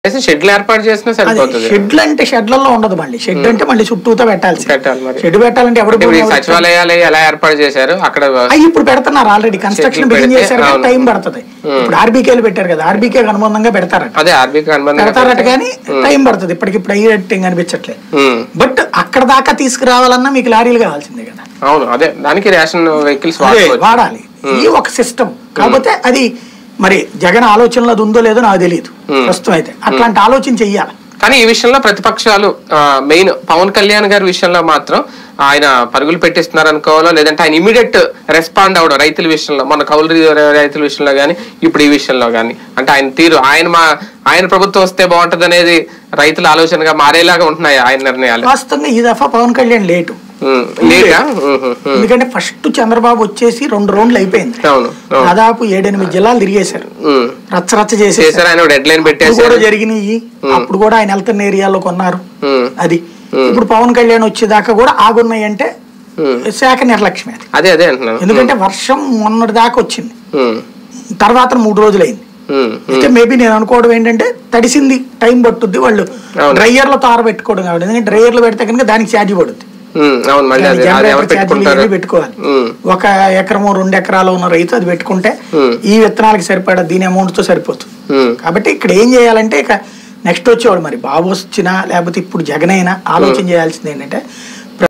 షెడ్లు ఏర్పాటు చేసినా అది సరిపోతుంది షెడ్లు అంటే షెడ్లలో ఉండదు మళ్ళీ షెడ్ అంటే మళ్ళీ చుట్టూతో పెట్టాల్సి పెట్టాలి మరి. షెడ్ పెట్టాలంటే ఎవరు ఇప్పుడు ఈ భూమి ఎవరు- సచివాలయాలు ఎలా ఏర్పాటు చేశారు అక్కడ అవి ఇప్పుడు పెడుతున్నారు ఆల్రెడీ కన్స్ట్రక్షన్ షెడ్లు బిగిన్ పెడితే, చేశారు కానీ అవును. టైం పడుతుంది ఇప్పుడు ఆర్బీకేలు పెట్టారు కదా ఆర్బీకే అనుబంధంగా పెడతారట అదే ఆర్బీకి అనుబంధంగా పెడతారట కానీ టైం పడుతుంది ఇప్పటికి ఇప్పుడు అయ్యేటట్టు ఏం కనిపించట్లేదు ఉమ్. బట్ అక్కడ దాకా తీసుకురావాలన్నా మీకు లారీలు కావాల్సిందే కదా అవును అదే దానికి రేషన్ వెహికల్స్ అదే వాడుకోవచ్చు వాడాలి ఈ ఒక సిస్టమ్ కాకపోతే అది మరి జగన్ ఆలోచనలో అది ఉందో లేదో నాకు తెలియదు ప్రస్తుతం అయితే అట్లాంటి ఆలోచన చెయ్యాలి కానీ ఈ విషయంలో ప్రతిపక్షాలు మెయిన్ పవన్ కళ్యాణ్ గారి విషయంలో మాత్రం ఆయన పరుగులు పెట్టిస్తున్నారు అనుకోవాలో లేదంటే ఆయన ఇమీడియట్ రెస్పాండ్ అవడం రైతుల విషయంలో మన కౌలు రీ- రైతుల విషయంలో కానీ ఇప్పుడు ఈ విషయంలో కానీ అంటే ఆయన తీరు ఆయన మా ఆయన ప్రభుత్వం వస్తే బాగుంటది అనేది రైతుల ఆలోచనగా మారేలాగా ఉంటున్నాయి ఆయన నిర్ణయాలు వాస్తవంగా ఈ దఫా పవన్ కళ్యాణ్ లేటు ఉమ్, లేదా ఉమ్, ఉమ్, ఉమ్. ఎందుకంటే ఫస్ట్ చంద్రబాబు వచ్చేసి రెండు రౌండ్లు అయిపోయింది అవును అవును దాదాపు ఏడెనిమిది జిల్లాలు తిరిగేశారు ఉమ్. రచ్చ రచ్చ చేసేసారు చేశారు ఆయన డెడ్ లైన్ అప్పుడు పెట్టేశారు కూడా జరిగినాయి అప్పుడు కూడా ఆయన వెళ్తున్న ఏరియాలో కొన్నారు ఉమ్, అది ఇప్పుడు పవన్ కళ్యాణ్ వచ్చేదాకా కూడా ఆగున్నాయి అంటే ఉమ్. శాఖ నిర్లక్ష్యం అది అదే అదే అంటున్నాను ఎందుకంటే వర్షం మొన్నటి దాకా వచ్చింది ఉమ్, తర్వాత మూడు రోజులైంది ఉమ్, అయితే మేబీ నేను అనుకోవడం ఏంటంటే తడిసింది టైం పట్టుద్ది వాళ్ళు అవును. డ్రైయర్లో తార పెట్టుకోవడం కాబట్టి ఎందుకంటే డ్రైయర్లో పెడితే కనుక దానికి ఛార్జీ పడుద్ది ఉమ్, అవును మళ్ళీ అదే అది ఎవరు జనరేటర్ ఛార్జీలు పెట్టుకుంటారు ఇవన్నీ పెట్టుకోవాలి ఉమ్, ఒక ఎకరము రెండు ఎకరాలు ఉన్న రైతు అది పెట్టుకుంటే ఉమ్. ఈ విత్తనాలకి సరిపడా దీని అమౌంట్ తో సరిపోతుంది ఉమ్, కాబట్టి ఇక్కడ ఏం చేయాలంటే ఇక నెక్స్ట్ వచ్చేవాడు మరి బాబు వచ్చినా లేకపోతే ఇప్పుడు జగన్ అయినా ఆలోచన చేయాల్సింది ఏంటంటే